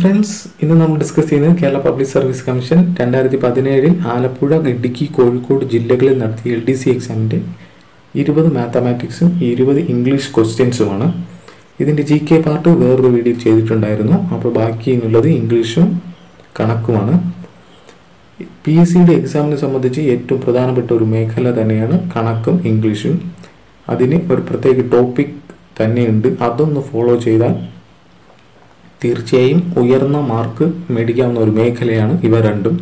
friends ഇന്ന് നമ്മൾ discuss ചെയ്യുന്നത് കേരള പബ്ലിക് സർവീസ് കമ്മീഷൻ രണ്ടായിരത്തി പതിനേഴിൽ ആലപ്പുഴ ഇടുക്കി കോഴിക്കോട് ജില്ലകളിൽ നടത്തിയ എൽ ഡി സി എക്സാമിൻ്റെ ഇരുപത് മാത്തമാറ്റിക്സും ഇരുപത് ഇംഗ്ലീഷ് ക്വസ്റ്റ്യൻസുമാണ് ഇതിൻ്റെ ജി കെ പാർട്ട് വേറൊരു വീഡിയോ ചെയ്തിട്ടുണ്ടായിരുന്നു അപ്പോൾ ബാക്കി ഇനിയുള്ളത് ഇംഗ്ലീഷും കണക്കുമാണ് പി എസ് സിയുടെ എക്സാമിനെ സംബന്ധിച്ച് ഏറ്റവും പ്രധാനപ്പെട്ട ഒരു മേഖല തന്നെയാണ് കണക്കും ഇംഗ്ലീഷും അതിന് ഒരു പ്രത്യേക ടോപ്പിക് തന്നെയുണ്ട് അതൊന്ന് ഫോളോ ചെയ്താൽ തീർച്ചയായും ഉയർന്ന മാർക്ക് മേടിക്കാവുന്ന ഒരു മേഖലയാണ് ഇവ രണ്ടും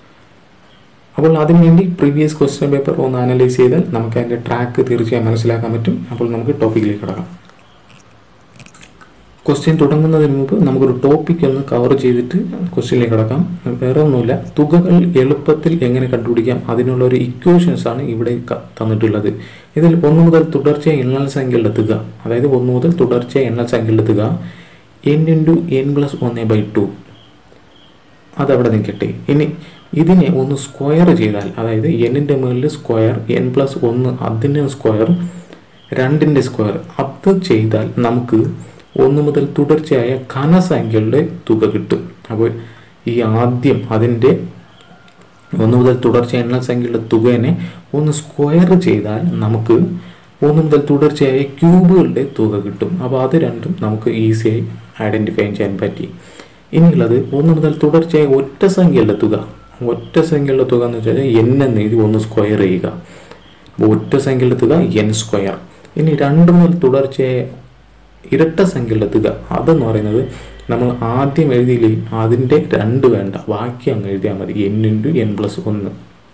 അപ്പോൾ അതിനുവേണ്ടി പ്രീവിയസ് ക്വസ്റ്റ്യൻ പേപ്പർ ഒന്ന് അനലൈസ് ചെയ്താൽ നമുക്ക് അതിൻ്റെ ട്രാക്ക് തീർച്ചയായും മനസ്സിലാക്കാൻ പറ്റും അപ്പോൾ നമുക്ക് ടോപ്പിക്കിലേക്ക് കിടക്കാം ക്വസ്റ്റ്യൻ തുടങ്ങുന്നതിന് മുമ്പ് നമുക്കൊരു ടോപ്പിക് ഒന്ന് കവർ ചെയ്തിട്ട് ക്വസ്റ്റ്യനിലേക്ക് കിടക്കാം വേറെ ഒന്നുമില്ല തുകകൾ എളുപ്പത്തിൽ എങ്ങനെ കണ്ടുപിടിക്കാം അതിനുള്ള ഒരു ഇക്വേഷൻസ് ആണ് ഇവിടെ ക- തന്നിട്ടുള്ളത് ഇതിൽ ഒന്ന് മുതൽ തുടർച്ചയായ എണ്ണൽ സംഖ്യകളുടെ തുക അതായത് ഒന്ന് മുതൽ തുടർച്ചയായ എണ്ണൽ സംഖ്യകളുടെ തുക എൻ ഇൻറ്റു എൻ പ്ലസ് ഒന്ന് ബൈ ടു അതവിടെ നിൽക്കട്ടെ ഇനി ഇതിനെ ഒന്ന് സ്ക്വയർ ചെയ്താൽ അതായത് എന്നിൻ്റെ മുകളിൽ സ്ക്വയർ എൻ പ്ലസ് ഒന്ന് അതിൻ്റെ സ്ക്വയർ രണ്ടിൻ്റെ സ്ക്വയർ അത് ചെയ്താൽ നമുക്ക് ഒന്ന് മുതൽ തുടർച്ചയായ ഘനസംഖ്യകളുടെ തുക കിട്ടും അപ്പോൾ ഈ ആദ്യം അതിൻ്റെ ഒന്ന് മുതൽ തുടർച്ചയായ എണ്ണ സംഖ്യയുടെ തുകനെ ഒന്ന് സ്ക്വയർ ചെയ്താൽ നമുക്ക് ഒന്ന് മുതൽ തുടർച്ചയായ ക്യൂബുകളുടെ തുക കിട്ടും അപ്പോൾ അത് രണ്ടും നമുക്ക് ഈസിയായി ഐഡൻറ്റിഫൈ ചെയ്യാൻ പറ്റി ഇനിയുള്ളത് ഒന്ന് മുതൽ തുടർച്ചയായ ഒറ്റ സംഖ്യയുടെ തുക ഒറ്റ സംഖ്യയുടെ തുക എന്ന് വെച്ചാൽ എൻ എന്ന് എഴുതി ഒന്ന് സ്ക്വയർ ചെയ്യുക അപ്പോൾ ഒറ്റ സംഖ്യയുടെ തുക എൻ സ്ക്വയർ ഇനി രണ്ട് മുതൽ തുടർച്ചയായ ഇരട്ട സംഖ്യയുടെ തുക അതെന്ന് പറയുന്നത് നമ്മൾ ആദ്യം എഴുതിയില്ലേ അതിൻ്റെ രണ്ട് വേണ്ട ബാക്കി അങ്ങ് എഴുതിയാൽ മതി എൻ ഇൻറ്റു എൻ പ്ലസ് ഒന്ന്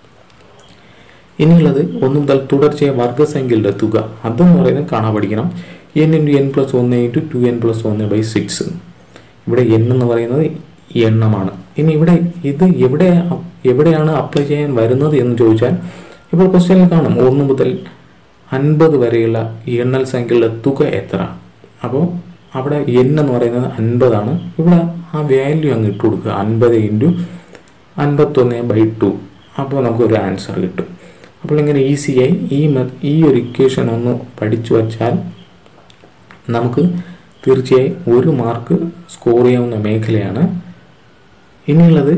ഇനിയുള്ളത് ഒന്ന് മുതൽ തുടർച്ചയായ വർഗസംഖ്യയുടെ തുക അതെന്ന് പറയുന്നത് കാണാൻ പഠിക്കണം എൻ ഇൻറ്റു എൻ പ്ലസ് ഒന്ന് ഇൻറ്റു ടു എൻ പ്ലസ് ഒന്ന് ബൈ സിക്സ് ഇവിടെ എൻ എന്ന് പറയുന്നത് എണ്ണമാണ് ഇനി ഇവിടെ ഇത് എവിടെ എവിടെയാണ് അപ്ലൈ ചെയ്യാൻ വരുന്നത് എന്ന് ചോദിച്ചാൽ ഇപ്പോൾ ക്വസ്റ്റ്യനിൽ കാണും ഒന്ന് മുതൽ അൻപത് വരെയുള്ള ഈ എണ്ണൽ സംഖ്യകളുടെ തുക എത്ര അപ്പോൾ അവിടെ എൻ എന്ന് പറയുന്നത് അൻപതാണ് ഇവിടെ ആ വാല്യൂ അങ്ങ് ഇട്ട് കൊടുക്കുക അൻപത് ഇൻറ്റു അൻപത്തൊന്ന് ബൈ ടു അപ്പോൾ നമുക്കൊരു ആൻസർ കിട്ടും അപ്പോൾ ഇങ്ങനെ ഈസിയായി ഈ മെ- ഈ ഒരു ഇക്വേഷൻ ഒന്ന് പഠിച്ചു വച്ചാൽ നമുക്ക് തീർച്ചയായും ഒരു മാർക്ക് സ്കോർ ചെയ്യാവുന്ന മേഖലയാണ് ഇനിയുള്ളത്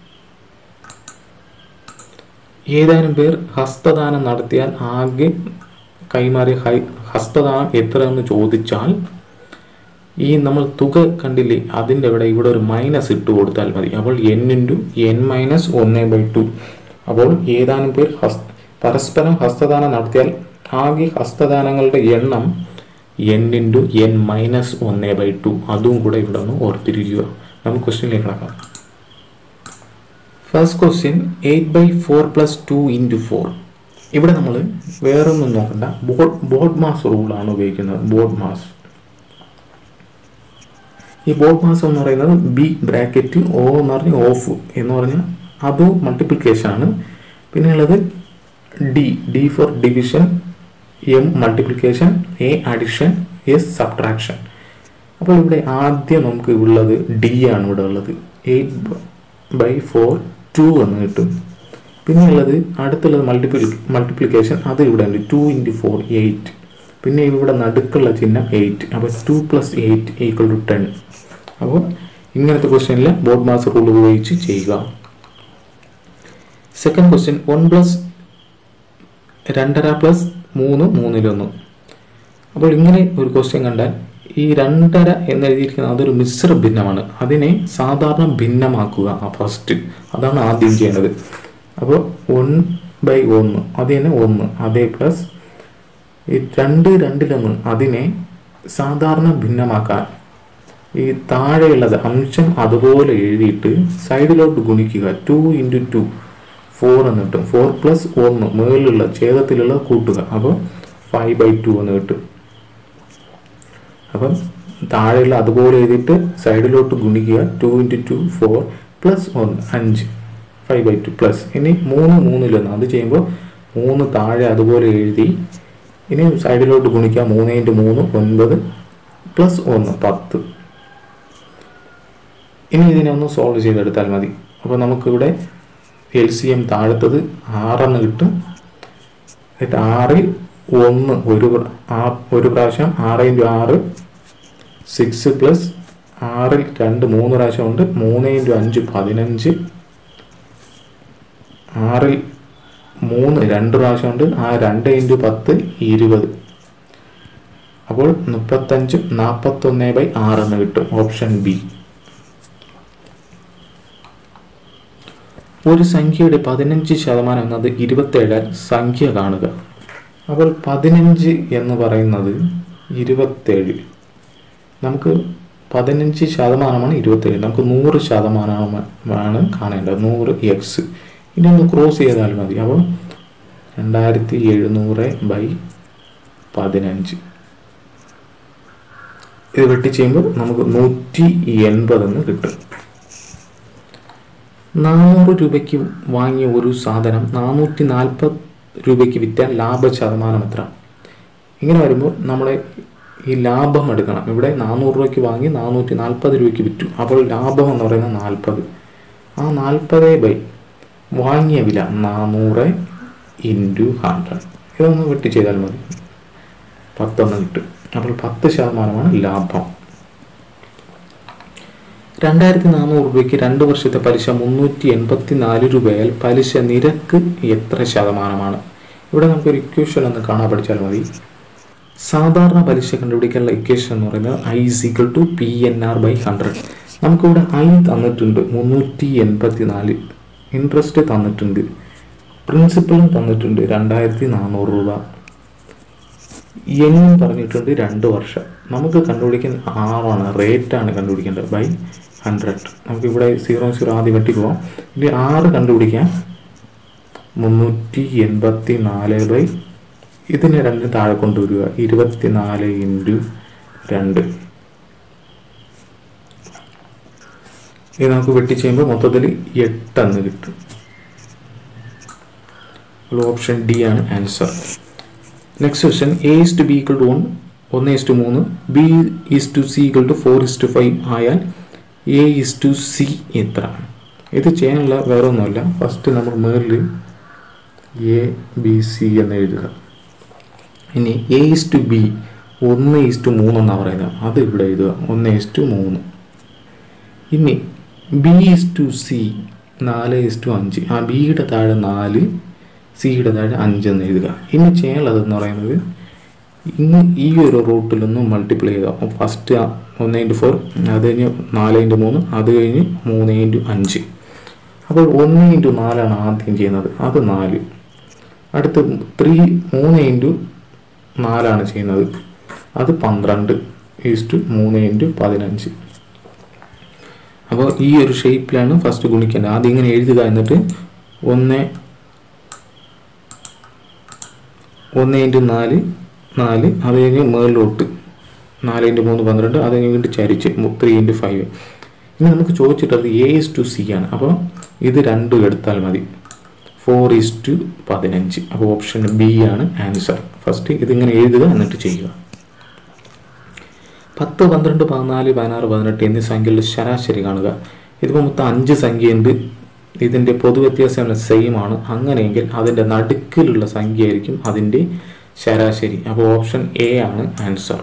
ഏതാനും പേർ ഹസ്തദാനം നടത്തിയാൽ ആകെ കൈമാറിയ ഹൈ ഹസ്തദാനം എത്ര എന്ന് ചോദിച്ചാൽ ഈ നമ്മൾ തുക കണ്ടില്ലേ അതിൻ്റെ ഇവിടെ ഇവിടെ ഒരു മൈനസ് ഇട്ട് കൊടുത്താൽ മതി അപ്പോൾ എൻ ഇൻറ്റു എൻ മൈനസ് ഒന്ന് ബൈ ടു അപ്പോൾ ഏതാനും പേർ ഹസ് പരസ്പരം ഹസ്തദാനം നടത്തിയാൽ ആകെ ഹസ്തദാനങ്ങളുടെ എണ്ണം എൻ ഇൻറ്റു എൻ മൈനസ് ഒന്ന് ബൈ ടു അതും കൂടെ ഇവിടെ ഒന്ന് ഓർത്തിരിക്കുക നമുക്ക് ക്വസ്റ്റ്യനിലേക്ക് കിടക്കാം first question eight by four plus two into four ഇവിടെ നമ്മൾ വേറൊന്നും നോക്കണ്ട ബോഡ് ബോഡ് മാസ് റൂളാണ് ഉപയോഗിക്കുന്നത് ബോഡ് മാസ് ഈ ബോഡ് മാസ് എന്ന് പറയുന്നത് ബി ബ്രാക്കറ്റ് ഓ എന്ന് പറഞ്ഞ ഓഫ് എന്ന് പറഞ്ഞാൽ അത് മൾട്ടിപ്ലിക്കേഷൻ ആണ് പിന്നെ ഉള്ളത് D D for division M multiplication A addition S subtraction അപ്പോൾ ഇവിടെ ആദ്യം നമുക്ക് ഉള്ളത് ഡി ആണ് ഇവിടെ ഉള്ളത് എയ്റ്റ് ബൈ ഫോർ ടു എന്ന് കിട്ടും പിന്നെ ഉള്ളത് അടുത്തുള്ളത് മൾട്ടിപ്ലി മൾട്ടിപ്ലിക്കേഷൻ അത് ഇവിടെ ഉണ്ട് ടു ഇൻറ്റു ഫോർ എയ്റ്റ് പിന്നെ ഇവിടെ നടുക്കുള്ള ചിഹ്നം എയ്റ്റ് അപ്പോൾ two plus eight equal to ten അപ്പോൾ ഇങ്ങനത്തെ ക്വസ്റ്റ്യനിൽ ബോർഡ് മാസ് റൂൾ ഉപയോഗിച്ച് ചെയ്യുക സെക്കൻഡ് ക്വസ്റ്റ്യൻ വൺ പ്ലസ് രണ്ടര പ്ലസ് മൂന്ന് മൂന്നിലൊന്ന് അപ്പോൾ ഇങ്ങനെ ഒരു ക്വസ്റ്റ്യൻ കണ്ടാൽ ഈ രണ്ടര എന്ന് എഴുതിയിരിക്കുന്നത് അതൊരു മിശ്ര ഭിന്നമാണ് അതിനെ സാധാരണ ഭിന്നമാക്കുക ആ ഫസ്റ്റ് അതാണ് ആദ്യം ചെയ്യേണ്ടത് അപ്പോൾ വൺ ബൈ ഒന്ന് അത് തന്നെ ഒന്ന് അതേ പ്ലസ് ഈ രണ്ട് രണ്ടിലൊന്ന് അതിനെ സാധാരണ ഭിന്നമാക്കാൻ ഈ താഴെയുള്ളത് അംശം അതുപോലെ എഴുതിയിട്ട് സൈഡിലോട്ട് ഗുണിക്കുക ടു ഇൻറ്റു ടു ഫോർ എന്ന് കിട്ടും ഫോർ പ്ലസ് ഒന്ന് മുകളിലുള്ള ഛേദത്തിലുള്ള കൂട്ടുക അപ്പോൾ ഫൈവ് ബൈ ടു എന്ന് കിട്ടും അപ്പം താഴെയുള്ള അതുപോലെ എഴുതിയിട്ട് സൈഡിലോട്ട് ഗുണിക്കുക two into two four plus ഒന്ന് അഞ്ച് ഫൈവ് ബൈ ടു പ്ലസ് ഇനി മൂന്ന് മൂന്നിലൊന്ന് അത് ചെയ്യുമ്പോൾ മൂന്ന് താഴെ അതുപോലെ എഴുതി ഇനി സൈഡിലോട്ട് ഗുണിക്കുക മൂന്ന് ഇൻറ്റു മൂന്ന് ഒൻപത് പ്ലസ് ഒന്ന് പത്ത് ഇനി ഇതിനെ ഒന്ന് സോൾവ് ചെയ്തെടുത്താൽ മതി അപ്പോൾ നമുക്കിവിടെ എൽ സി എം താഴത്തത് ആറെന്ന് കിട്ടും എന്നിട്ട് ആറിൽ ഒന്ന് ഒരു പ്ര- ആ- ഒരു പ്രാവശ്യം ആറ് ഇൻറ്റു ആറ് സിക്സ് പ്ലസ് ആറിൽ രണ്ട് മൂന്ന് പ്രാവശ്യം ഉണ്ട് മൂന്ന് ഇൻറ്റു അഞ്ച് പതിനഞ്ച് ആറിൽ മൂന്ന് രണ്ട് പ്രാവശ്യം ഉണ്ട് ആ രണ്ട് ഇൻറ്റു പത്ത് ഇരുപത് അപ്പോൾ മുപ്പത്തഞ്ച് നാൽപ്പത്തൊന്ന് ബൈ ആറ് എന്ന് കിട്ടും ഓപ്ഷൻ ബി ഒരു സംഖ്യയുടെ പതിനഞ്ച് ശതമാനം എന്നത് ഇരുപത്തേഴാൽ സംഖ്യ കാണുക അപ്പോൾ പതിനഞ്ച് എന്ന് പറയുന്നത് ഇരുപത്തേഴ് നമുക്ക് പതിനഞ്ച് ശതമാനമാണ് ഇരുപത്തേഴ് നമുക്ക് നൂറ് ശതമാനമാണ് കാണേണ്ടത് നൂറ് എക്സ് ഇനി ഒന്ന് ക്രോസ് ചെയ്താൽ മതി അപ്പോൾ രണ്ടായിരത്തി എഴുന്നൂറ് ബൈ പതിനഞ്ച് ഇത് വെട്ടി ചെയ്യുമ്പോൾ നമുക്ക് നൂറ്റി എൺപത് എന്ന് കിട്ടും നാനൂറ് രൂപയ്ക്ക് വാങ്ങിയ ഒരു സാധനം നാനൂറ്റി നാൽപ്പത് രൂപയ്ക്ക് വിറ്റാൽ ലാഭ ശതമാനം എത്ര ഇങ്ങനെ വരുമ്പോൾ നമ്മളെ ഈ ലാഭം എടുക്കണം ഇവിടെ നാനൂറ് രൂപയ്ക്ക് വാങ്ങി നാനൂറ്റി നാൽപ്പത് രൂപയ്ക്ക് വിറ്റു അപ്പോൾ ലാഭം എന്ന് പറയുന്നത് നാൽപ്പത് ആ നാൽപ്പത് ബൈ വാങ്ങിയ വില നാനൂറ് ഇൻറ്റു ഹൺഡ്രഡ് ഇതൊന്ന് വെട്ടി ചെയ്താൽ മതി പത്തൊന്ന് കിട്ടും അപ്പോൾ പത്ത് ശതമാനമാണ് ലാഭം രണ്ടായിരത്തി നാനൂറ് രൂപയ്ക്ക് രണ്ട് വർഷത്തെ പലിശ മുന്നൂറ്റി എൺപത്തി നാല് രൂപയാൽ പലിശ നിരക്ക് എത്ര ശതമാനമാണ് ഇവിടെ നമുക്കൊരു ഇക്വേഷൻ ഒന്ന് കാണാൻ പഠിച്ചാൽ മതി സാധാരണ പലിശ കണ്ടുപിടിക്കാനുള്ള ഇക്വേഷൻ എന്ന് പറയുന്നത് I equal to P N R by hundred നമുക്കിവിടെ ഐ തന്നിട്ടുണ്ട് മുന്നൂറ്റി എൺപത്തി നാല് ഇൻട്രസ്റ്റ് തന്നിട്ടുണ്ട് പ്രിൻസിപ്പലും തന്നിട്ടുണ്ട് രണ്ടായിരത്തി നാനൂറ് രൂപ എന്നും പറഞ്ഞിട്ടുണ്ട് രണ്ട് വർഷം നമുക്ക് കണ്ടുപിടിക്കാൻ ആറാണ് റേറ്റാണ് കണ്ടുപിടിക്കേണ്ടത് ബൈ ഹൺഡ്രഡ് നമുക്ക് ഇവിടെ സീറോ സീറോ ആദ്യം വെട്ടി പോവാം ഇനി ആറ് കണ്ടുപിടിക്കാൻ മുന്നൂറ്റി എൺപത്തി നാല് ബൈ ഇതിനെ രണ്ടും താഴെ കൊണ്ടുവരിക ഇരുപത്തി നാല് ഇൻറ്റു രണ്ട് ഇത് നമുക്ക് വെട്ടി ചെയ്യുമ്പോൾ മൊത്തത്തിൽ എട്ടെന്ന് കിട്ടും ഓപ്ഷൻ ഡി ആണ് answer next question A is to B equal to one ഒന്ന് ഇസ് ടു മൂന്ന് B is to C equal to four is to five ആയാൽ എ ഇസ് ടു സി എത്ര ഇത് ചെയ്യാനുള്ള വേറെ ഒന്നുമല്ല ഫസ്റ്റ് നമ്മൾ മേളിൽ എ ബി സി എന്ന് എഴുതുക ഇനി എ ഇസ് ടു ബി ഒന്ന് ഇസ് ടു മൂന്ന് എന്നാണ് പറയുന്നത് അത് ഇവിടെ എഴുതുക ഒന്ന് ഇസ് ടു മൂന്ന് ഇനി ബി ഇസ് ടു സി നാല് ഇസ് ടു അഞ്ച് ആ ബിയുടെ താഴെ നാല് സിയുടെ താഴെ അഞ്ച് എന്ന് എഴുതുക ഇനി ചെയ്യാനുള്ളത് എന്ന് പറയുന്നത് ഇന്ന് ഈ ഒരു റൂട്ടിലൊന്ന് മൾട്ടിപ്ലൈ ചെയ്യുക ഫസ്റ്റ് ഒന്ന് ഇൻറ്റു ഫോർ അത് കഴിഞ്ഞ് നാല് ഇൻറ്റു മൂന്ന് അത് കഴിഞ്ഞ് മൂന്ന് ഇൻറ്റു അഞ്ച് അപ്പോൾ ഒന്ന് ഇൻറ്റു നാലാണ് ആദ്യം ചെയ്യുന്നത് അത് നാല് അടുത്ത് ത്രീ മൂന്ന് ഇൻറ്റു നാലാണ് ചെയ്യുന്നത് അത് പന്ത്രണ്ട് ഈസ്റ്റ് മൂന്ന് ഇൻറ്റു പതിനഞ്ച് അപ്പോൾ ഈ ഒരു ഷേപ്പിലാണ് ഫസ്റ്റ് ഗുണിക്കേണ്ടത് ആദ്യം ഇങ്ങനെ എഴുതുക എന്നിട്ട് ഒന്ന് ഒന്ന് ഇൻറ്റു നാല് നാല് അത് കഴിഞ്ഞ് മേളിലോട്ട് നാല് ഇൻറ്റു മൂന്ന് പന്ത്രണ്ട് അത് കഴിഞ്ഞ് വീണ്ടും ചരിച്ച് ത്രീ ഇൻറ്റു ഫൈവ് ഇനി നമുക്ക് ചോദിച്ചിട്ടത് എ ഇസ് ടു സി ആണ് അപ്പോൾ ഇത് രണ്ടും എടുത്താൽ മതി ഫോർ ഈസ് ടു പതിനഞ്ച് അപ്പോൾ ഓപ്ഷൻ ബി ആണ് ആൻസർ ഫസ്റ്റ് ഇതിങ്ങനെ എഴുതുക എന്നിട്ട് ചെയ്യുക പത്ത് പന്ത്രണ്ട് പതിനാല് പതിനാറ് പതിനെട്ട് എന്നീ സംഖ്യകളുടെ ശരാശരി കാണുക ഇതിപ്പോൾ മൊത്തം അഞ്ച് സംഖ്യയുണ്ട് ഇതിൻ്റെ പൊതുവ്യത്യാസം സെയിം ആണ് അങ്ങനെയെങ്കിൽ അതിൻ്റെ നടുക്കിലുള്ള സംഖ്യ ആയിരിക്കും അതിൻ്റെ ശരാശരി അപ്പോൾ ഓപ്ഷൻ എ ആണ് ആൻസർ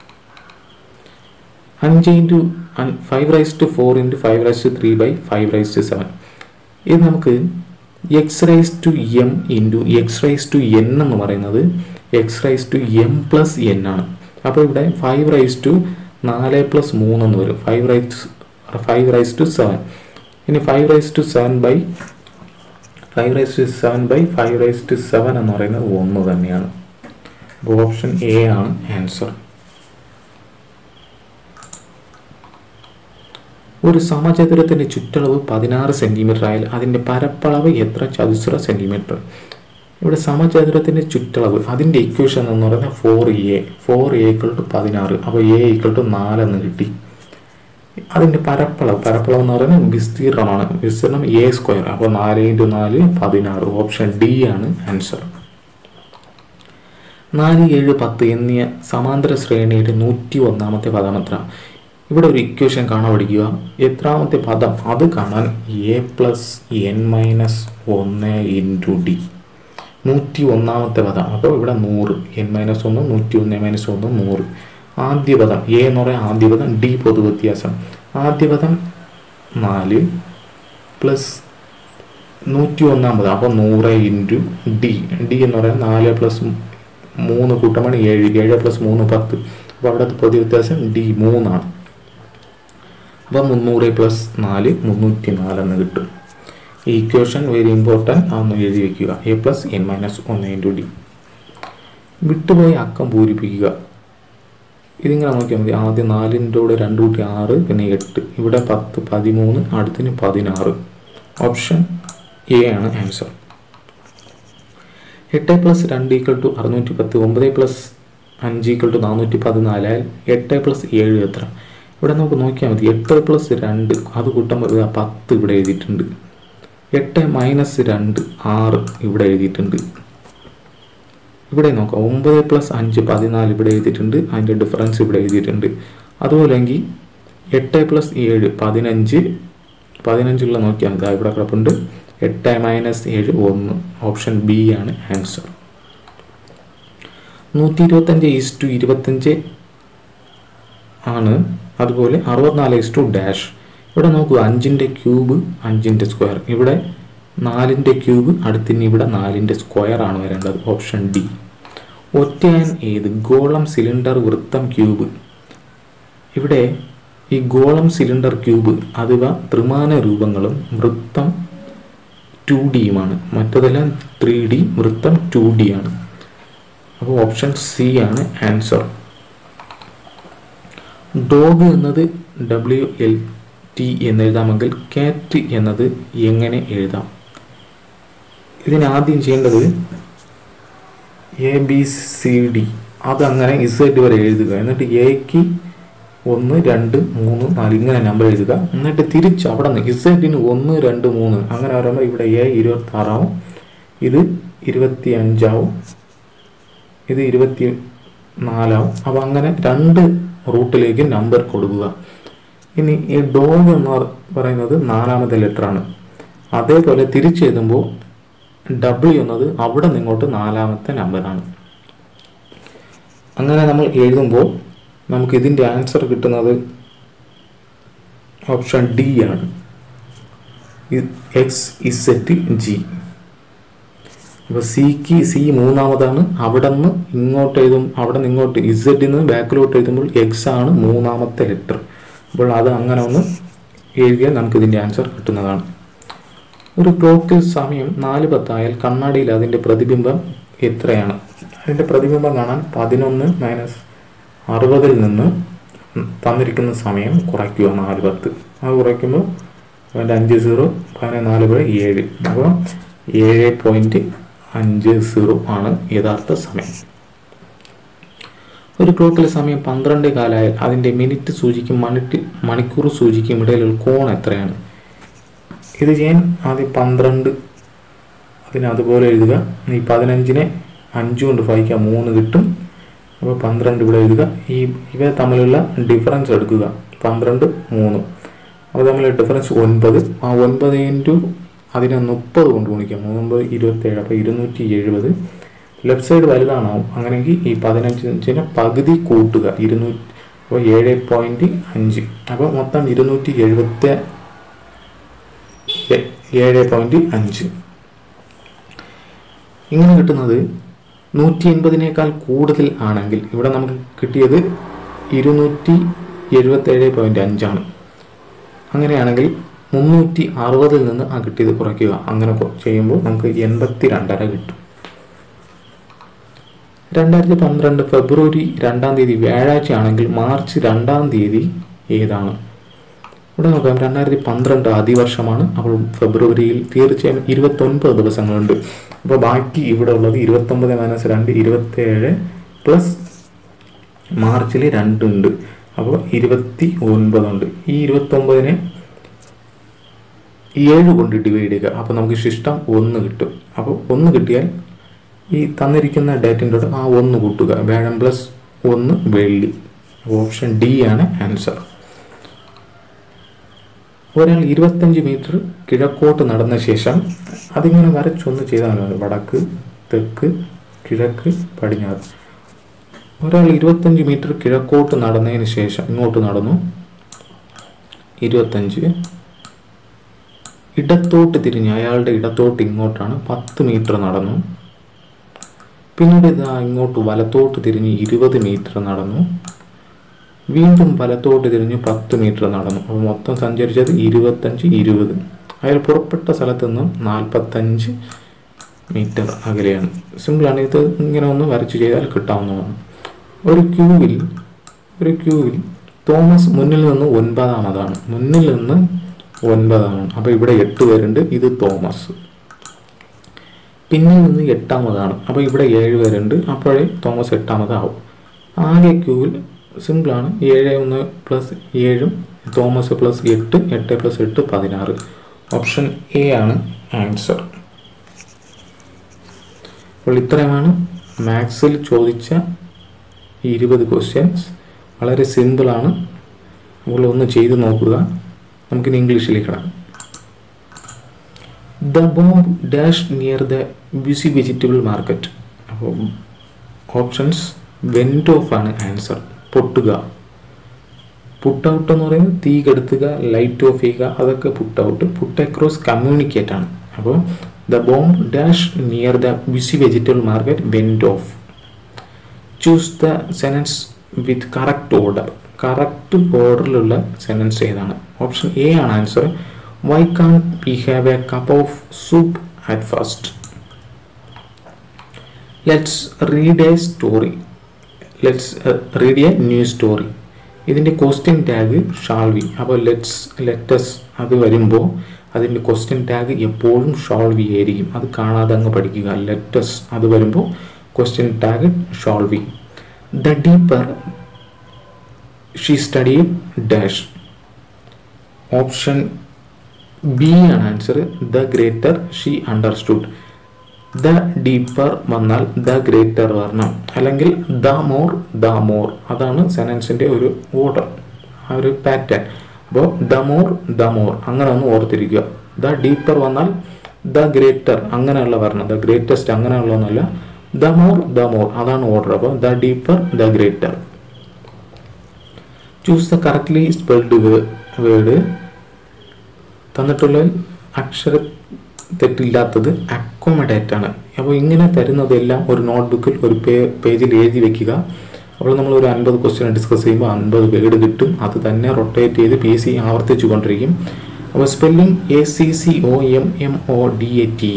അഞ്ച് into five raise to four into five raise to three by five raise to seven ഇത് നമുക്ക് X raise to M into X raise to N എന്ന് പറയുന്നത് X raise to M plus N ആണ് അപ്പോൾ ഇവിടെ five raise to നാല് plus മൂന്ന് എന്ന് വരും five raise five raise to seven ഇനി five raise to seven by five raise to seven by five raise to seven എന്ന് പറയുന്നത് ഒന്ന് തന്നെയാണ് അപ്പോൾ ഓപ്ഷൻ എ ആണ് ആൻസർ ഒരു സമചതുരത്തിന്റെ ചുറ്റളവ് പതിനാറ് സെന്റിമീറ്റർ ആയാൽ അതിന്റെ പരപ്പളവ് എത്ര ചതുശ്ര സെന്റിമീറ്റർ ഇവിടെ സമചതുരത്തിന്റെ ചുറ്റളവ് അതിന്റെ ഇക്വേഷൻ എന്ന് പറയുന്നത് four A four A equal to പതിനാറ് അപ്പോൾ എ ഈക്വൽ ടു നാലെന്ന് കിട്ടി അതിന്റെ പരപ്പളവ് പരപ്പളവ് എന്ന് പറയുന്നത് വിസ്തീർണമാണ് വിസ്തീർണം എ സ്ക്വയർ അപ്പോൾ നാല് ഇൻറ്റു നാല് പതിനാറ് ഓപ്ഷൻ ഡി ആണ് ആൻസർ നാല് ഏഴ് പത്ത് എന്നിയ സമാന്തര ശ്രേണിയുടെ നൂറ്റി ഒന്നാമത്തെ പദം എത്ര ഇവിടെ ഒരു ഇക്വേഷൻ കാണാൻ പഠിക്കുക എത്രാമത്തെ പദം അത് കാണാൻ എ പ്ലസ് എൻ മൈനസ് ഒന്ന് ഇൻറ്റു ഡി നൂറ്റി ഒന്നാമത്തെ പദം അപ്പോൾ ഇവിടെ നൂറ് എൻ മൈനസ് ഒന്ന് നൂറ്റി ഒന്ന് മൈനസ് ഒന്ന് നൂറ് ആദ്യ പദം എ എന്ന് പറയാൻ ആദ്യ പദം ഡി പൊതുവ്യത്യാസം ആദ്യ പദം നാല് പ്ലസ് നൂറ്റി ഒന്നാം പദം അപ്പോൾ നൂറ് ഇൻറ്റു ഡി ഡി എന്ന് പറയാൻ നാല് പ്ലസ് മൂന്ന് കൂട്ടമാണ് ഏഴ് ഏഴ് പ്ലസ് മൂന്ന് പത്ത് അപ്പോൾ അവിടുത്തെ പൊതുവ്യത്യാസം ഡി മൂന്നാണ് അപ്പോൾ മുന്നൂറ് പ്ലസ് നാല് മുന്നൂറ്റി നാലെന്ന് കിട്ടും ഈ ഇക്വേഷൻ വെരി ഇമ്പോർട്ടൻറ്റ് അതൊന്ന് എഴുതി വയ്ക്കുക എ പ്ലസ് എൻ മൈനസ് ഒന്ന് ഇൻറ്റു ഡി വിട്ടുപോയി അക്കം പൂരിപ്പിക്കുക ഇതിങ്ങനെ നോക്കിയാൽ മതി ആദ്യം നാലിൻ്റെ കൂടെ രണ്ട് കൂട്ടി ആറ് പിന്നെ എട്ട് ഇവിടെ പത്ത് പതിമൂന്ന് അടുത്തിന് പതിനാറ് ഓപ്ഷൻ എ ആണ് ആൻസർ എട്ട് പ്ലസ് രണ്ട് ഈക്വൽ ടു അറുന്നൂറ്റി പത്ത് ഒമ്പത് പ്ലസ് അഞ്ച് ഈക്വൽ ടു നാനൂറ്റി പതിനാല് എട്ട് പ്ലസ് ഏഴ് എത്ര ഇവിടെ നമുക്ക് നോക്കിയാൽ മതി എട്ട് പ്ലസ് രണ്ട് അത് കൂട്ടുമ്പോൾ ഇതാ പത്ത് ഇവിടെ എഴുതിയിട്ടുണ്ട് എട്ട് മൈനസ് രണ്ട് ആറ് ഇവിടെ എഴുതിയിട്ടുണ്ട് ഇവിടെ നോക്കാം ഒമ്പത് പ്ലസ് അഞ്ച് പതിനാല് ഇവിടെ എഴുതിയിട്ടുണ്ട് അതിൻ്റെ ഡിഫറൻസ് ഇവിടെ എഴുതിയിട്ടുണ്ട് അതുപോലെങ്കിൽ എട്ട് പ്ലസ് ഏഴ് പതിനഞ്ച് പതിനഞ്ചുള്ള നോക്കിയാൽ മതി ഇവിടെ കിടപ്പുണ്ട് എട്ട് മൈനസ് ഏഴ് ഒന്ന് ഓപ്ഷൻ ബി ആണ് ആൻസർ നൂറ്റി ഇരുപത്തഞ്ച് ഈസ് ടു ഇരുപത്തഞ്ച് ആണ് അതുപോലെ അറുപത്തിനാല് ഈസ് ടു ഡാഷ് ഇവിടെ നോക്കൂ അഞ്ചിൻ്റെ ക്യൂബ് അഞ്ചിൻ്റെ സ്ക്വയർ ഇവിടെ നാലിൻ്റെ ക്യൂബ് അടുത്തിന് ഇവിടെ നാലിൻ്റെ സ്ക്വയർ ആണ് വരേണ്ടത് ഓപ്ഷൻ ഡി ഒറ്റയാൻ ഏത് ഗോളം സിലിണ്ടർ വൃത്തം ക്യൂബ് ഇവിടെ ഈ ഗോളം സിലിണ്ടർ ക്യൂബ് അഥവാ ത്രിമാന രൂപങ്ങളും വൃത്തം ടു ഡിയുമാണ് മറ്റതെല്ലാം ത്രീ ഡി വൃത്തം ടു ഡി ആണ് അപ്പോൾ ഓപ്ഷൻ സി ആണ് ആൻസർ ഡോഗ് എന്നത് ഡബ്ല്യു എൽ ടി എന്ന് എഴുതാമെങ്കിൽ കാറ്റ് എന്നത് എങ്ങനെ എഴുതാം ഇതിനാദ്യം ചെയ്യേണ്ടത് എ ബി സി ഡി അതങ്ങനെ ഇസഡ് വരെ എഴുതുക എന്നിട്ട് എക്ക് ഒന്ന് രണ്ട് മൂന്ന് നാല് ഇങ്ങനെ നമ്പർ എഴുതുക എന്നിട്ട് തിരിച്ച് അവിടെ നിന്ന് ഇസഡിന് ഒന്ന് രണ്ട് മൂന്ന് അങ്ങനെ പറയുമ്പോൾ ഇവിടെ എ ഇരുപത്തി ആറാവും ഇത് ഇരുപത്തി അഞ്ചാവും ഇത് ഇരുപത്തി നാലാവും അപ്പോൾ അങ്ങനെ രണ്ട് റൂട്ടിലേക്ക് നമ്പർ കൊടുക്കുക ഇനി ഈ ഡോഗ് എന്ന് പറയുന്നത് നാലാമത്തെ ലെറ്ററാണ് അതേപോലെ തിരിച്ചെഴുതുമ്പോൾ ഡബ്ല്യു എന്നത് അവിടെ നിന്ന് ഇങ്ങോട്ട് നാലാമത്തെ നമ്പറാണ് അങ്ങനെ നമ്മൾ എഴുതുമ്പോൾ നമുക്ക് ഇതിൻ്റെ ആൻസർ കിട്ടുന്നത് ഓപ്ഷൻ ഡി ആണ് എക്സ് ഇസെറ്റ് ജി അപ്പോൾ സിക്ക് സി മൂന്നാമതാണ് അവിടെ നിന്ന് ഇങ്ങോട്ട് എഴുതും അവിടെ നിന്ന് ഇങ്ങോട്ട് ഇസഡിൽ നിന്ന് ബാക്കിലോട്ട് എഴുതുമ്പോൾ എക്സ് ആണ് മൂന്നാമത്തെ ലെറ്റർ അപ്പോൾ അത് അങ്ങനെ ഒന്ന് എഴുതിയാൽ നമുക്ക് ഇതിൻ്റെ ആൻസർ കിട്ടുന്നതാണ് ഒരു ക്ലോക്കിൽ സമയം നാല് പത്തായാൽ കണ്ണാടിയിൽ അതിൻ്റെ പ്രതിബിംബം എത്രയാണ് അതിൻ്റെ പ്രതിബിംബം കാണാൻ പതിനൊന്ന് മൈനസ് അറുപതിൽ നിന്ന് തന്നിരിക്കുന്ന സമയം കുറയ്ക്കുക നാല് പത്ത് അത് കുറയ്ക്കുമ്പോൾ അതിൻ്റെ അഞ്ച് സീറോ പതിനൊന്ന് നാല് പോയി ഏഴ് അപ്പോൾ ഏഴ് പോയിൻറ്റ് അഞ്ച് സീറോ ആണ് യഥാർത്ഥ സമയം ഒരു ക്ലോക്കിലെ സമയം പന്ത്രണ്ട് കാലായാൽ അതിൻ്റെ മിനിറ്റ് സൂചിക്കും മണിറ്റ് മണിക്കൂർ സൂചിക്കും ഇടയിലുള്ള കോൺ എത്രയാണ് ഇത് ചെയ്യാൻ ആദ്യം പന്ത്രണ്ട് അതിന് അതുപോലെ എഴുതുക ഈ പതിനഞ്ചിനെ അഞ്ച് കൊണ്ട് ഭാഗിക്കുക മൂന്ന് കിട്ടും അപ്പോൾ പന്ത്രണ്ട് ഇവിടെ എഴുതുക ഈ ഇവ തമ്മിലുള്ള ഡിഫറൻസ് എടുക്കുക പന്ത്രണ്ട് മൂന്ന് അപ്പോൾ തമ്മിലുള്ള ഡിഫറൻസ് ഒൻപത് ആ ഒൻപത് ഇൻറ്റു അതിനെ മുപ്പത് കൊണ്ട് ഗുണിക്കാം മൂന്നൊമ്പത് ഇരുപത്തേഴ് അപ്പോൾ ഇരുന്നൂറ്റി എഴുപത് ലെഫ്റ്റ് സൈഡ് വലുതാണാവും അങ്ങനെയെങ്കിൽ ഈ പതിനഞ്ചിനെ പകുതി കൂട്ടുക ഇരുന്നൂറ്റി അപ്പോൾ ഏഴ് പോയിൻറ്റ് അഞ്ച് അപ്പോൾ മൊത്തം ഇരുന്നൂറ്റി എഴുപത്തി ഏഴ് പോയിൻറ്റ് അഞ്ച് ഇങ്ങനെ കിട്ടുന്നത് നൂറ്റി എൺപതിനേക്കാൾ കൂടുതൽ ആണെങ്കിൽ ഇവിടെ നമുക്ക് കിട്ടിയത് ഇരുന്നൂറ്റി എഴുപത്തേഴ് പോയിൻറ്റ് അഞ്ചാണ് അങ്ങനെയാണെങ്കിൽ മുന്നൂറ്റി അറുപതിൽ നിന്ന് ആ കിട്ടിയത് കുറയ്ക്കുക അങ്ങനെ കൊ- ചെയ്യുമ്പോൾ നമുക്ക് എൺപത്തി രണ്ടര കിട്ടും രണ്ടായിരത്തി പന്ത്രണ്ട് ഫെബ്രുവരി രണ്ടാം തീയതി വ്യാഴാഴ്ച ആണെങ്കിൽ മാർച്ച് രണ്ടാം തീയതി ഏതാണ് ഇവിടെ നോക്കാം രണ്ടായിരത്തി പന്ത്രണ്ട് അതിവർഷമാണ് അപ്പോൾ ഫെബ്രുവരിയിൽ തീർച്ചയായും ഇരുപത്തൊൻപത് ദിവസങ്ങളുണ്ട് അപ്പോൾ ബാക്കി ഇവിടെ ഉള്ളത് ഇരുപത്തൊമ്പത് മൈനസ് രണ്ട് ഇരുപത്തേഴ് പ്ലസ് മാർച്ചിൽ രണ്ടുണ്ട് അപ്പോൾ ഇരുപത്തി ഒൻപതുണ്ട് ഈ ഇരുപത്തൊമ്പതിനെ ഏഴ് കൊണ്ട് ഡിവൈഡ് ചെയ്യുക അപ്പോൾ നമുക്ക് ശിഷ്ടം ഒന്ന് കിട്ടും അപ്പോൾ ഒന്ന് കിട്ടിയാൽ ഈ തന്നിരിക്കുന്ന ഡേറ്റിൻ്റെ ആ ഒന്ന് കൂട്ടുക വ്യാഴം പ്ലസ് ഒന്ന് വെള്ളി ഓപ്ഷൻ ഡി ആണ് ആൻസർ ഒരാൾ ഇരുപത്തഞ്ച് മീറ്റർ കിഴക്കോട്ട് നടന്ന ശേഷം അതിങ്ങനെ വരച്ചൊന്ന് ചെയ്താൽ മതി വടക്ക് തെക്ക് കിഴക്ക് പടിഞ്ഞാറ് ഒരാൾ ഇരുപത്തഞ്ച് മീറ്റർ കിഴക്കോട്ട് നടന്നതിന് ശേഷം ഇങ്ങോട്ട് നടന്നു ഇരുപത്തഞ്ച് ഇടത്തോട്ട് തിരിഞ്ഞ് അയാളുടെ ഇടത്തോട്ട് ഇങ്ങോട്ടാണ് പത്ത് മീറ്റർ നടന്നു പിന്നീട് ഇതാ ഇങ്ങോട്ട് വലത്തോട്ട് തിരിഞ്ഞ് ഇരുപത് മീറ്റർ നടന്നു വീണ്ടും വലത്തോട്ട് തിരിഞ്ഞ് പത്ത് മീറ്റർ നടന്നു അപ്പോൾ മൊത്തം സഞ്ചരിച്ചത് ഇരുപത്തഞ്ച് ഇരുപത് അയാൾ പുറപ്പെട്ട സ്ഥലത്ത് നിന്നും നാൽപ്പത്തഞ്ച് മീറ്റർ അകലെയാണ് സിമ്പിളാണ് ഇത് ഇങ്ങനെ ഒന്ന് വരച്ച് ചെയ്താൽ കിട്ടാവുന്നതാണ് ഒരു ക്യൂവിൽ ഒരു ക്യൂവിൽ തോമസ് മുന്നിൽ നിന്ന് ഒൻപതാമതാണ് മുന്നിൽ നിന്ന് ഒൻപതാണ് അപ്പോൾ ഇവിടെ എട്ട് പേരുണ്ട് ഇത് തോമസ് പിന്നിൽ നിന്ന് എട്ടാമതാണ് അപ്പോൾ ഇവിടെ ഏഴ് പേരുണ്ട് അപ്പോഴേ തോമസ് എട്ടാമതാവും ആകെ ക്യൂവിൽ സിമ്പിളാണ് ഏഴ് ഒന്ന് പ്ലസ് ഏഴും തോമസ് പ്ലസ് എട്ട് എട്ട് പ്ലസ് എട്ട് പതിനാറ് ഓപ്ഷൻ എ ആണ് ആൻസർ അപ്പോൾ ഇത്രയുമാണ് മാത്സിൽ ചോദിച്ച ഈ ഇരുപത് ക്വസ്റ്റ്യൻസ് വളരെ സിമ്പിളാണ് അപ്പോൾ ഒന്ന് ചെയ്ത് നോക്കുക നമുക്കിനി ഇംഗ്ലീഷിലേക്ക് കിടക്കാം the bomb dash near the busy vegetable market അപ്പോൾ ഓപ്ഷൻസ് വെൻറ്റ് ഓഫ് ആണ് ആൻസർ പൊട്ടുക പുട്ട് ഔട്ട് എന്ന് പറയുന്നത് തീ കെടുത്തുക ലൈറ്റ് ഓഫ് ചെയ്യുക അതൊക്കെ put out put across communicate ആണ് അപ്പോൾ the bomb dash near the busy vegetable market went off choose the sentence with correct order correct ഓർഡറിലുള്ള സെനൻസ് ഏതാണ് ഓപ്ഷൻ എ ആണ് answer why can't we have a cup of soup at first let's read a story let's read a new story ഇതിൻ്റെ question tag shall we അപ്പോൾ let's let's അത് വരുമ്പോൾ അതിൻ്റെ question tag എപ്പോഴും ഷോൾവി ആയിരിക്കും അത് കാണാതെ അങ്ങ് പഠിക്കുക ലെറ്റസ് അത് വരുമ്പോൾ question tag shall we the deeper she study dash option B ആണ് answer the greater she understood the deeper വന്നാൽ ദ ഗ്രേറ്റർ വരണം അല്ലെങ്കിൽ ദ മോർ ദ മോർ അതാണ് സെനൻസിൻ്റെ ഒരു ഓർഡർ ആ ഒരു പാറ്റേൺ അപ്പോൾ ദ മോർ ദ മോർ അങ്ങനെ ഒന്ന് ഓർത്തിരിക്കുക ദ ഡീപ്പർ വന്നാൽ ദ ഗ്രേറ്റർ അങ്ങനെയുള്ള വരണം ദ ഗ്രേറ്റസ്റ്റ് അങ്ങനെയുള്ളതൊന്നുമല്ല ദ മോർ ദ മോർ അതാണ് ഓർഡർ അപ്പോൾ the deeper the greater choose the correctly spelled word തന്നിട്ടുള്ള അക്ഷര തെറ്റില്ലാത്തത് അക്കോമഡേറ്റ് ആണ് അപ്പോൾ ഇങ്ങനെ തരുന്നതെല്ലാം ഒരു നോട്ട്ബുക്കിൽ ഒരു പേ പേജിൽ എഴുതി വെക്കുക അപ്പോൾ നമ്മൾ ഒരു അൻപത് ക്വസ്റ്റ്യൻ ഡിസ്കസ് ചെയ്യുമ്പോൾ അൻപത് വേർഡ് കിട്ടും അത് തന്നെ റൊട്ടേറ്റ് ചെയ്ത് പി സി ആവർത്തിച്ചു കൊണ്ടിരിക്കും അപ്പോൾ spelling A C C O M M O D A T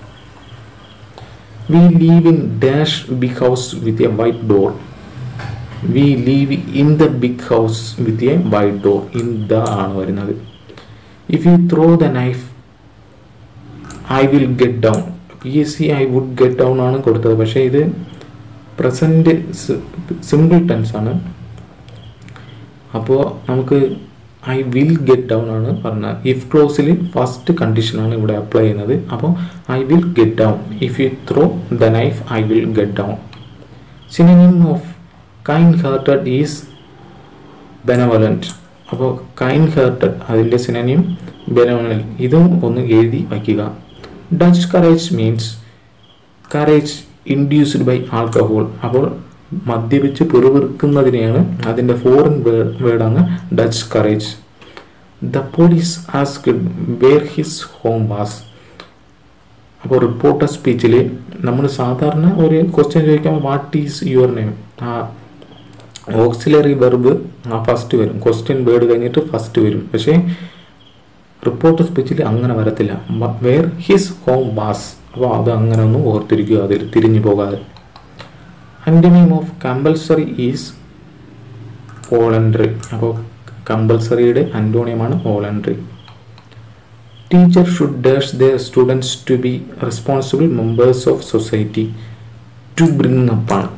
we leave in dash big house with a white door we leave in the big house with a white door in the ആണ് വരുന്നത് if you throw the knife I will get down P S C I would get down ആണ് കൊടുത്തത് പക്ഷേ ഇത് present simple tense ആണ് അപ്പോൾ നമുക്ക് I will get down ആണ് പറഞ്ഞത് ഇഫ് ക്ലോസിൽ ഫസ്റ്റ് കണ്ടീഷനാണ് ഇവിടെ അപ്ലൈ ചെയ്യുന്നത് അപ്പോൾ I will get down if you throw the knife I will get down synonym of kind hearted is benevolent അപ്പോൾ കൈൻഡ് ഹാർട്ടഡ് അതിൻ്റെ സിനനിയും ബെനവലൻ ഇതും ഒന്ന് എഴുതി വയ്ക്കുക Dutch courage means courage induced by alcohol അപ്പോൾ മദ്യപിച്ച് പിറുപിറുക്കുന്നതിനെയാണ് അതിൻ്റെ ഫോറിൻ വേർഡാണ് Dutch courage the police asked where his home was അപ്പോൾ റിപ്പോർട്ടർ സ്പീച്ചിൽ നമ്മൾ സാധാരണ ഒരു ക്വസ്റ്റ്യൻ ചോദിക്കുമ്പോൾ വാട്ട് ഈസ് യുവർ നെയിം ആ ഓക്സിലറി വെർബ് ആ ഫസ്റ്റ് വരും ക്വസ്റ്റ്യൻ വേർഡ് കഴിഞ്ഞിട്ട് ഫസ്റ്റ് വരും പക്ഷേ റിപ്പോർട്ടർ സ്പീച്ചിൽ അങ്ങനെ വരത്തില്ല വേർ ഹിസ് ഹോം വാസ് അപ്പോൾ അത് അങ്ങനെ ഒന്ന് ഓർത്തിരിക്കുക അതിൽ തിരിഞ്ഞു പോകാതെ antonym of compulsory is voluntary അപ്പോൾ കമ്പൽസറിയുടെ അൻറ്റോണിയമാണ് voluntary teacher should dash the students to be responsible members of society to bring up ആണ്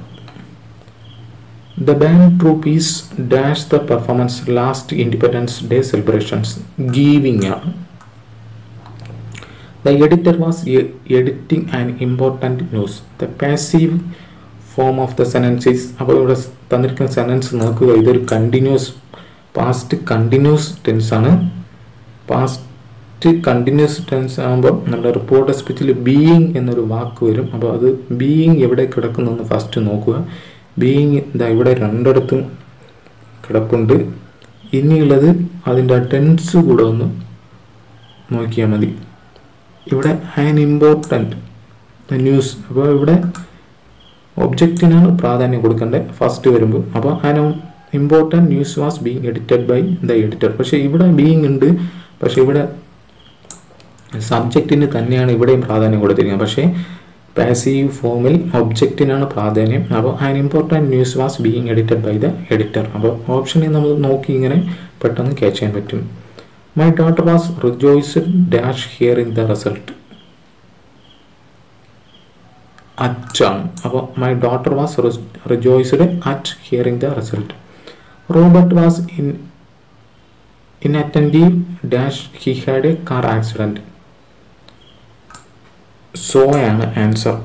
the band troupe is dash the performance last Independence Day celebrations giving ആണ് the editor was editing and important news the passive form of the sentences അപ്പോൾ ഇവിടെ തന്നിരിക്കുന്ന sentence നോക്കുക ഇതൊരു continuous past continuous tense ആണ് past continuous tense ആകുമ്പോൾ നമ്മുടെ reporter സ്പീച്ചിൽ being എന്നൊരു വാക്ക് വരും അപ്പോൾ അത് ബീയിങ് എവിടെ കിടക്കുന്നതെന്ന് ഫസ്റ്റ് നോക്കുക ബീയിങ് ഇതാ ഇവിടെ രണ്ടിടത്തും കിടപ്പുണ്ട് ഇനിയുള്ളത് അതിൻ്റെ ടെൻസ് കൂടെ ഒന്ന് നോക്കിയാൽ മതി ഇവിടെ ആൻ ഇമ്പോർട്ടൻറ്റ് ന്യൂസ് അപ്പോൾ ഇവിടെ ഒബ്ജക്റ്റിനാണ് പ്രാധാന്യം കൊടുക്കേണ്ടത് ഫസ്റ്റ് വരുമ്പോൾ അപ്പോൾ an important news was being edited by the editor പക്ഷേ ഇവിടെ ബീയിങ് ഉണ്ട് പക്ഷേ ഇവിടെ സബ്ജക്റ്റിന് തന്നെയാണ് ഇവിടെയും പ്രാധാന്യം കൊടുത്തിരിക്കുന്നത് പക്ഷേ പാസീവ് ഫോമിൽ ഒബ്ജക്റ്റിനാണ് പ്രാധാന്യം അപ്പോൾ an important news was being edited by the editor അപ്പോൾ ഓപ്ഷനെ നമ്മൾ നോക്കി ഇങ്ങനെ പെട്ടെന്ന് ക്യാച്ച് ചെയ്യാൻ പറ്റും my daughter was rejoiced dash hear in the result അറ്റാണ് അപ്പോൾ my daughter was rejoiced at hearing the result Robert was in inattentive dash he had a car accident so ആണ് ആൻസർ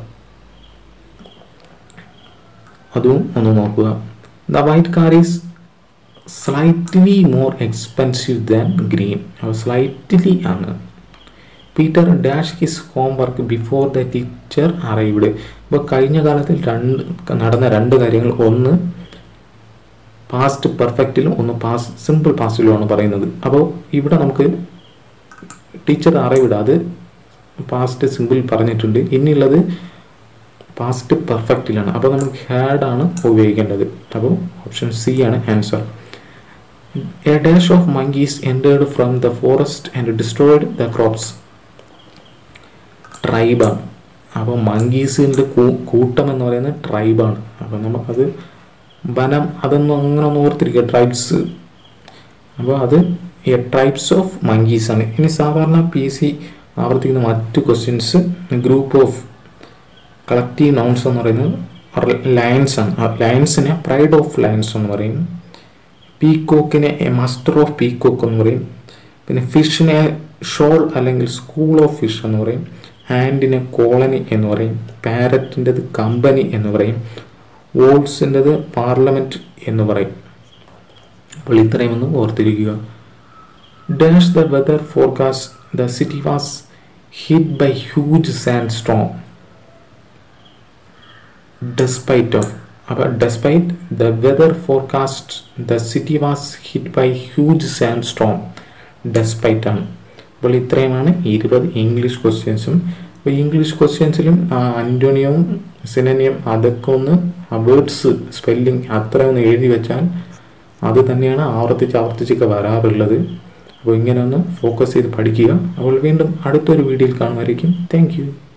അതും ഒന്ന് നോക്കുക the white car is slightly more expensive than green slightly ആണ് Peter dash his homework before the teacher arrived ഇപ്പോൾ കഴിഞ്ഞ കാലത്തിൽ രണ്ട് നടന്ന രണ്ട് കാര്യങ്ങൾ ഒന്ന് പാസ്റ്റ് പെർഫെക്റ്റിലും ഒന്ന് പാസ് സിമ്പിൾ പാസ്റ്റിലുമാണ് പറയുന്നത് അപ്പോൾ ഇവിടെ നമുക്ക് ടീച്ചർ അറിവിട അത് പാസ്റ്റ് സിമ്പിൾ പറഞ്ഞിട്ടുണ്ട് ഇനിയുള്ളത് പാസ്റ്റ് പെർഫെക്റ്റിലാണ് അപ്പോൾ നമുക്ക് ഹാഡ് ആണ് ഉപയോഗിക്കേണ്ടത് അപ്പോൾ ഓപ്ഷൻ സി ആണ് answer A dash of monkeys entered from the forest and destroyed the crops ട്രൈബാണ് അപ്പോൾ മങ്കീസിൻ്റെ കൂട്ടം എന്ന് പറയുന്നത് ട്രൈബാണ് അപ്പോൾ നമുക്കത് വനം അതൊന്നും അങ്ങനെ ഒന്ന് ഓർത്തിരിക്കുക ട്രൈബ്സ് അപ്പോൾ അത് ട്രൈബ്സ് ഓഫ് മങ്കീസ് ആണ് ഇനി സാധാരണ പി സി ആവർത്തിക്കുന്ന മറ്റു questions group of collective nouns എന്ന് പറയുന്നത് ലയൻസ് ആണ് ലയൻസിനെ പ്രൈഡ് ഓഫ് ലയൻസ് എന്ന് പറയും പീക്കോക്കിനെ എ മാസ്റ്റർ ഓഫ് പീക്കോക്ക് എന്ന് പറയും പിന്നെ ഫിഷിനെ ഷോൾ അല്ലെങ്കിൽ സ്കൂൾ ഓഫ് ഫിഷ് എന്ന് പറയും ഹാൻഡിനെ കോളനി എന്ന് പറയും പാരറ്റിൻ്റെത് കമ്പനി എന്ന് പറയും വോൾസിൻ്റെത് പാർലമെൻറ്റ് എന്ന് പറയും അപ്പോൾ ഇത്രയും ഒന്ന് ഓർത്തിരിക്കുക dash the weather forecast the city was hit by huge sand storm despite of അപ്പോൾ despite the weather forecast the city was hit by huge sand storm despite ആണ് അപ്പോൾ ഇത്രയുമാണ് ഇരുപത് ഇംഗ്ലീഷ് ക്വസ്റ്റ്യൻസും അപ്പോൾ ഇംഗ്ലീഷ് ക്വസ്റ്റ്യൻസിലും അന്റോണിയവും സിനനിയം അതൊക്കെ ഒന്ന് വേർഡ്സ് സ്പെല്ലിംഗ് അത്ര ഒന്ന് എഴുതി വെച്ചാൽ അത് തന്നെയാണ് ആവർത്തിച്ച് ആവർത്തിച്ചൊക്കെ വരാറുള്ളത് അപ്പോൾ ഇങ്ങനെ ഒന്ന് ഫോക്കസ് ചെയ്ത് പഠിക്കുക അപ്പോൾ വീണ്ടും അടുത്തൊരു വീഡിയോയിൽ കാണുമായിരിക്കും താങ്ക്